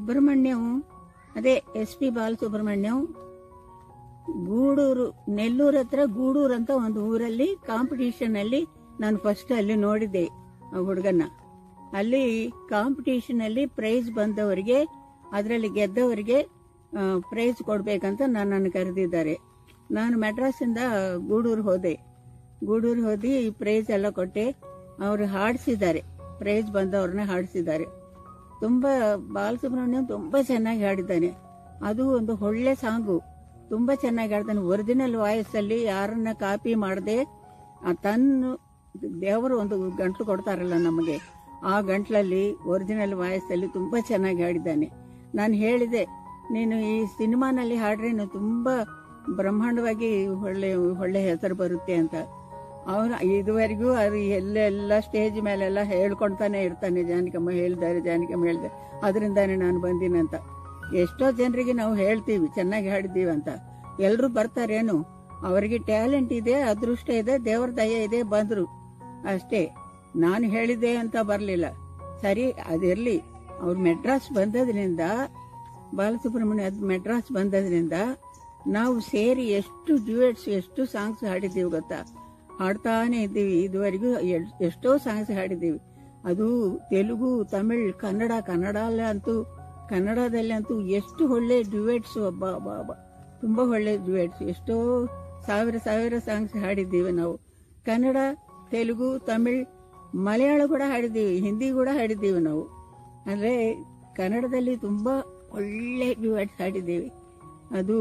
ಸುಬ್ರಹ್ಮಣ್ಯಂ ಅದೇ S P Balasubrahmanyam Gudur Nellore ಹತ್ರ ಗೂಡೂರು ಅಂತ ಒಂದು ಊರಲ್ಲಿ ಕಾಂಪಿಟಿಷನ್ ಅಲ್ಲಿ ನಾನು ಫಸ್ಟ್ ಅಲ್ಲಿ ನೋಡಿದ್ದೆ ಆ ಹುಡುಗನ್ನ ಅಲ್ಲಿ ಕಾಂಪಿಟಿಷನ್ ಅಲ್ಲಿ ಪ್ರೈಸ್ ಬಂದವರಿಗೆ ಅದರಲ್ಲಿ ಗೆದ್ದವರಿಗೆ ಪ್ರೈಸ್ ಕೊಡ್ಬೇಕಂತ ನನ್ನನ್ನು ಕರೆದಿದ್ದಾರೆ ನಾನು ಮೆಡ್ರಾಸಿಂದ ಗೂಡೂರು ಹೋದೆ ಗೂಡೂರು ಹೋದಿ ಪ್ರೈಸ್ ಎಲ್ಲ ಕೊಟ್ಟೆ ಅವರು ಹಾಡಿಸಿದ್ದಾರೆ ಪ್ರೈಸ್ ಬಂದವ್ರನ್ನ ಹಾಡಿಸಿದ್ದಾರೆ ತುಂಬಾ ಬಾಲಸುಬ್ರಹ್ಮಣ್ಯಂ ತುಂಬಾ ಚೆನ್ನಾಗಿ ಹಾಡಿದ್ದಾನೆ ಅದು ಒಂದು ಒಳ್ಳೆ ಸಾಂಗು ತುಂಬಾ ಚೆನ್ನಾಗಿ ಹಾಡ್ತಾನೆ ಒರಿಜಿನಲ್ ವಾಯ್ಸ್ ಅಲ್ಲಿ ಯಾರನ್ನ ಕಾಪಿ ಮಾಡದೆ ತನ್ನ ದೇವರು ಒಂದು ಗಂಟ್ಲು ಕೊಡ್ತಾರಲ್ಲ ನಮಗೆ ಆ ಗಂಟ್ಲಲ್ಲಿ ಒರಿಜಿನಲ್ ವಾಯ್ಸ್ ಅಲ್ಲಿ ತುಂಬಾ ಚೆನ್ನಾಗಿ ಹಾಡಿದ್ದಾನೆ ನಾನು ಹೇಳಿದೆ ನೀನು ಈ ಸಿನಿಮಾನಲ್ಲಿ ಹಾಡ್ರೆ ನೀನು ತುಂಬಾ ಬ್ರಹ್ಮಾಂಡವಾಗಿ ಒಳ್ಳೆ ಒಳ್ಳೆ ಹೆಸರು ಬರುತ್ತೆ ಅಂತ ಅವನು ಇದುವರೆಗೂ ಅದು ಎಲ್ಲೆಲ್ಲ ಸ್ಟೇಜ್ ಮೇಲೆಲ್ಲ ಹೇಳ್ಕೊಳ್ತಾನೆ ಇರ್ತಾನೆ ಜಾನಕಮ್ಮ ಹೇಳಿದ್ದಾರೆ ಜಾನಕಮ್ಮ ಹೇಳಿದೆ ಅದರಿಂದಾನೆ ನಾನು ಬಂದಿನಂತ ಎಷ್ಟೋ ಜನರಿಗೆ ನಾವು ಹೇಳ್ತೀವಿ ಚೆನ್ನಾಗಿ ಹಾಡಿದ್ದೀವಿ ಅಂತ ಎಲ್ಲರೂ ಬರ್ತಾರೇನು ಅವರಿಗೆ ಟ್ಯಾಲೆಂಟ್ ಇದೆ ಅದೃಷ್ಟ ಇದೆ ದೇವರ ದಯ ಇದೆ ಬಂದ್ರು ಅಷ್ಟೇ ನಾನು ಹೇಳಿದೆ ಅಂತ ಬರಲಿಲ್ಲ ಸರಿ ಅದಿರ್ಲಿ ಅವ್ರು ಮೆಡ್ರಾಸ್ ಬಂದದ್ರಿಂದ ಬಾಲಸುಬ್ರಹ್ಮಣ್ಯ ಅದ್ ಮೆಡ್ರಾಸ್ ಬಂದದ್ರಿಂದ ನಾವು ಸೇರಿ ಎಷ್ಟು ಡ್ಯೂಯೆಟ್ಸ್ ಎಷ್ಟು ಸಾಂಗ್ಸ್ ಹಾಡಿದ್ದೀವಿ ಗೊತ್ತಾ ಹಾಡ್ತಾನೆ ಇದ್ದೀವಿ ಇದುವರೆಗೂ ಎಲ್- ಎಷ್ಟೋ ಸಾಂಗ್ಸ್ ಹಾಡಿದ್ದೀವಿ ಅದು ತೆಲುಗು ತಮಿಳ್ ಕನ್ನಡ ಕನ್ನಡ ಅಂತೂ ಕನ್ನಡದಲ್ಲಿ ಅಂತೂ ಎಷ್ಟು ಒಳ್ಳೆ ಡ್ಯುಯೆಟ್ಸ್ ಒಬ್ಬ ಒಬ್ಬ ತುಂಬಾ ಒಳ್ಳೆ ಡ್ಯುಯೆಟ್ಸ್ ಎಷ್ಟೋ ಸಾವಿರ ಸಾವಿರ ಸಾಂಗ್ಸ್ ಹಾಡಿದ್ದೀವಿ ನಾವು ಕನ್ನಡ ತೆಲುಗು ತಮಿಳ್ ಮಲಯಾಳ ಕೂಡ ಹಾಡಿದ್ದೀವಿ ಹಿಂದಿ ಕೂಡ ಹಾಡಿದ್ದೀವಿ ನಾವು ಅಂದ್ರೆ ಕನ್ನಡದಲ್ಲಿ ತುಂಬಾ ಒಳ್ಳೆ ಡ್ಯುಯೆಟ್ಸ್ ಹಾಡಿದ್ದೀವಿ ಅದು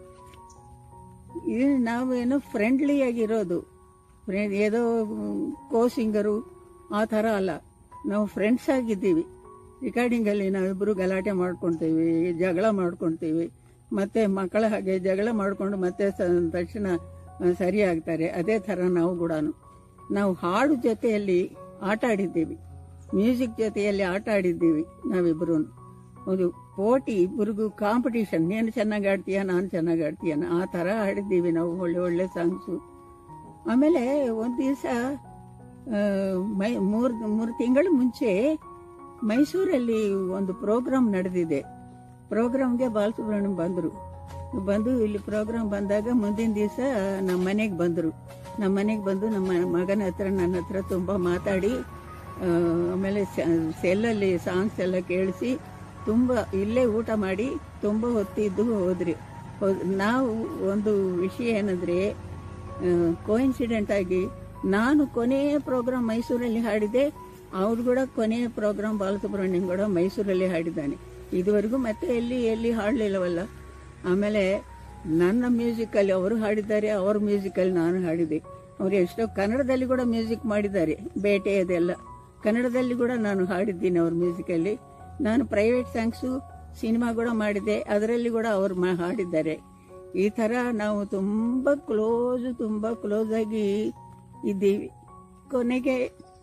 ಇದು ನಾವೇನೋ ಫ್ರೆಂಡ್ಲಿ ಆಗಿರೋದು ಫ್ರೆಂಡ್ ಏದೋ ಕೋ ಸಿಂಗರು ಆ ಥರ ಅಲ್ಲ ನಾವು ಫ್ರೆಂಡ್ಸ್ ಆಗಿದ್ದೀವಿ ರೆಕಾರ್ಡಿಂಗ್ ಅಲ್ಲಿ ನಾವಿಬ್ರು ಗಲಾಟೆ ಮಾಡ್ಕೊಳ್ತೀವಿ ಜಗಳ ಮಾಡ್ಕೊಳ್ತೀವಿ ಮತ್ತೆ ಮಕ್ಕಳ ಹಾಗೆ ಜಗಳ ಮಾಡ್ಕೊಂಡು ಮತ್ತೆ ಸ- ತಕ್ಷಣ ಆ, ಸರಿ ಆಗ್ತಾರೆ ಅದೇ ಥರ ನಾವು ಕೂಡ ನಾವು ಹಾಡು ಜೊತೆಯಲ್ಲಿ ಆಟ ಆಡಿದ್ದೀವಿ ಮ್ಯೂಸಿಕ್ ಜೊತೆಯಲ್ಲಿ ಆಟ ಆಡಿದ್ದೀವಿ ನಾವಿಬ್ರು ಒಂದು ಪೋಟಿ ಇಬ್ಬರಿಗೂ ಕಾಂಪಿಟಿಷನ್ ನೀನು ಚೆನ್ನಾಗಿ ಆಡ್ತೀಯ ನಾನು ಚೆನ್ನಾಗಿ ಆಡ್ತೀಯ ಆ ಥರ ಆಡಿದ್ದೀವಿ ನಾವು ಒಳ್ಳೆ ಒಳ್ಳೆ ಸಾಂಗ್ಸು ಆಮೇಲೆ ಒಂದು ದಿವಸ ಮೈ ಮೂರು ಮೂರು ತಿಂಗಳ ಮುಂಚೆ ಮೈಸೂರಲ್ಲಿ ಒಂದು ಪ್ರೋಗ್ರಾಮ್ ನಡೆದಿದೆ ಪ್ರೋಗ್ರಾಮ್ಗೆ ಬಾಲಸುಬ್ರಹ್ಮಣ್ಯಂ ಬಂದರು ಬಂದು ಇಲ್ಲಿ ಪ್ರೋಗ್ರಾಮ್ ಬಂದಾಗ ಮುಂದಿನ ದಿವಸ ನಮ್ಮ ಮನೆಗೆ ಬಂದರು ನಮ್ಮ ಮನೆಗೆ ಬಂದು ನಮ್ಮ ಮಗನ ಹತ್ರ ನನ್ನ ಹತ್ರ ತುಂಬ ಮಾತಾಡಿ ಆ, ಆಮೇಲೆ ಸೆಲ್ಲಲ್ಲಿ ಸಾಂಗ್ಸ್ ಎಲ್ಲ ಕೇಳಿಸಿ ತುಂಬ ಇಲ್ಲೇ ಊಟ ಮಾಡಿ ತುಂಬ ಹೊತ್ತಿದ್ದು ಹೋದ್ರಿ ಹೋದ್- ನಾವು ಒಂದು ವಿಷಯ ಏನಂದ್ರೆ ಕೋಇನ್ಸಿಡೆಂಟ್ ಆಗಿ ನಾನು ಕೊನೆಯ ಪ್ರೋಗ್ರಾಮ್ ಮೈಸೂರಲ್ಲಿ ಹಾಡಿದೆ ಅವ್ರು ಕೂಡ ಕೊನೆಯ ಪ್ರೋಗ್ರಾಮ್ ಬಾಲಸುಬ್ರಹ್ಮಣ್ಯಂ ಕೂಡ ಮೈಸೂರಲ್ಲಿ ಹಾಡಿದ್ದಾನೆ ಇದುವರೆಗೂ ಮತ್ತೆ ಎಲ್ಲಿ ಎಲ್ಲಿ ಹಾಡಲಿಲ್ಲವಲ್ಲ ಆಮೇಲೆ ನನ್ನ ಮ್ಯೂಸಿಕಲ್ಲಿ ಅವರು ಹಾಡಿದ್ದಾರೆ ಅವ್ರ ಮ್ಯೂಸಿಕಲ್ಲಿ ನಾನು ಹಾಡಿದೆ ಅವರು ಎಷ್ಟೋ ಕನ್ನಡದಲ್ಲಿ ಕೂಡ ಮ್ಯೂಸಿಕ್ ಮಾಡಿದ್ದಾರೆ ಬೇಟೆ ಅದೆಲ್ಲ ಕನ್ನಡದಲ್ಲಿ ಕೂಡ ನಾನು ಹಾಡಿದ್ದೀನಿ ಅವ್ರ ಮ್ಯೂಸಿಕಲ್ಲಿ ನಾನು ಪ್ರೈವೇಟ್ ಸಾಂಗ್ಸು ಸಿನಿಮಾ ಕೂಡ ಮಾಡಿದೆ ಅದರಲ್ಲಿ ಕೂಡ ಅವರು ಮಾ ಹಾಡಿದ್ದಾರೆ ಈ ತರ ನಾವು ತುಂಬಾ ಕ್ಲೋಸ್ ತುಂಬಾ ಕ್ಲೋಸ್ ಆಗಿ ಇದ್ದೀವಿ ಕೊನೆಗೆ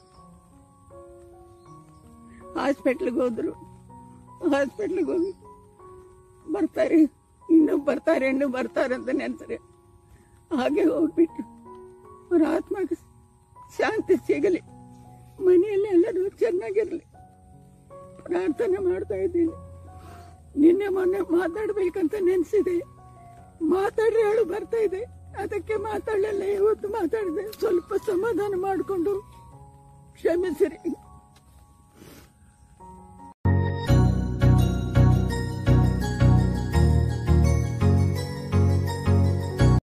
ಹಾಸ್ಪಿಟ್ಲಿಗೆ ಹೋದ್ರು ಹಾಸ್ಪಿಟ್ಲಿಗೆ ಹೋಗಿ ಬರ್ತಾರೆ ಇನ್ನು ಬರ್ತಾರೆ ಇನ್ನು ಬರ್ತಾರೆ ಅಂತ ನೆನ್ಸ್ರೆ ಹಾಗೆ ಹೋಗ್ಬಿಟ್ರು ಅವ್ರ ಆತ್ಮಕ್ಕೆ ಶಾಂತಿ ಸಿಗಲಿ ಮನೆಯಲ್ಲಿ ಎಲ್ಲರೂ ಚೆನ್ನಾಗಿರ್ಲಿ ಪ್ರಾರ್ಥನೆ ಮಾಡ್ತಾ ಇದ್ದೀನಿ ನಿನ್ನೆ ಮೊನ್ನೆ ಮಾತಾಡ್ಬೇಕಂತ ನೆನ್ಸಿದೆ ಮಾತಾಡ್ರೆ ಹೇಳು ಬರ್ತಾ ಇದೆ ಅದಕ್ಕೆ ಮಾತಾಡಲಿಲ್ಲ ಇವತ್ತು ಮಾತಾಡಿದೆ ಸ್ವಲ್ಪ ಸಮಾಧಾನ ಮಾಡಿಕೊಂಡು ಕ್ಷಮಿಸಿರಿ